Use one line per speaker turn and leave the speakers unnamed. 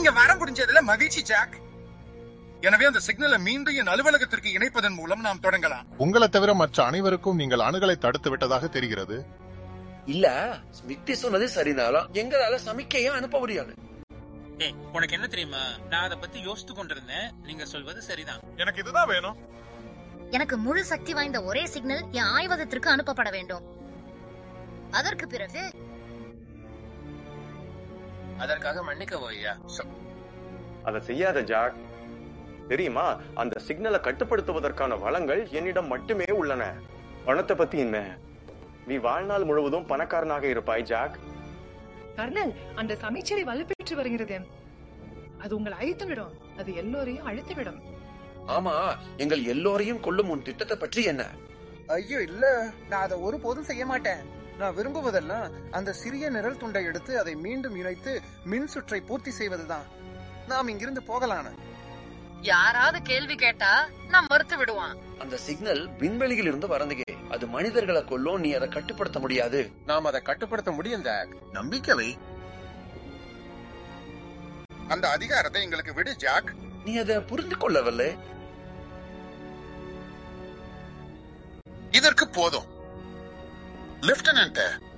நீங்க வர முடிஞ்சதுல மகிழ்ச்சி ஜாக் எனவே அந்த சிக்னலை மீண்டும் என் அலுவலகத்திற்கு இணைப்பதன் மூலம் நாம் தொடங்கலாம்
உங்களை தவிர மற்ற அனைவருக்கும் நீங்கள் அணுகலை தடுத்து விட்டதாக தெரிகிறது
இல்ல ஸ்மிட்டி சொன்னது சரினாலும் எங்களால சமிக்கையும் அனுப்ப முடியாது
ஏய் உனக்கு என்ன தெரியுமா நான் அதை பத்தி யோசித்து கொண்டிருந்தேன் நீங்க சொல்வது சரிதான்
எனக்கு இதுதான் வேணும்
எனக்கு முழு சக்தி வாய்ந்த ஒரே சிக்னல் என் ஆய்வகத்திற்கு அனுப்பப்பட வேண்டும் அதற்கு பிறகு
அதற்காக மன்னிக்கவோ ஐயா
அதை செய்யாத ஜாக் தெரியுமா அந்த சிக்னலை கட்டுப்படுத்துவதற்கான வளங்கள் என்னிடம் மட்டுமே உள்ளன பணத்தை பத்தி என்ன நீ வாழ்நாள் முழுவதும் பணக்காரனாக இருப்பாய் ஜாக்
கர்னல் அந்த சமைச்சரை வலுப்பெற்று வருகிறது அது உங்களை அழித்துவிடும் அது எல்லோரையும் அழித்துவிடும்
ஆமா எங்கள் எல்லோரையும் கொல்லும் உன் திட்டத்தை பற்றி என்ன
ஐயோ இல்ல நான் அதை ஒருபோதும் செய்ய மாட்டேன் நான் விரும்புவதெல்லாம் அந்த சிறிய நிழல் துண்டை எடுத்து அதை மீண்டும் இணைத்து மின் சுற்றை பூர்த்தி செய்வதுதான் நாம் இங்கிருந்து போகலான
யாராவது கேள்வி கேட்டா நான் மறுத்து விடுவான்
அந்த சிக்னல் விண்வெளியில் இருந்து வரந்துகே அது மனிதர்களை கொல்லும் நீ அதை கட்டுப்படுத்த முடியாது
நாம் அதை கட்டுப்படுத்த முடியும் ஜாக் நம்பிக்கை வை
அந்த அதிகாரத்தை எங்களுக்கு விடு ஜாக்
நீ அதை புரிந்து கொள்ளவில்லை
இதற்கு போதும் லெப்டினன்ட்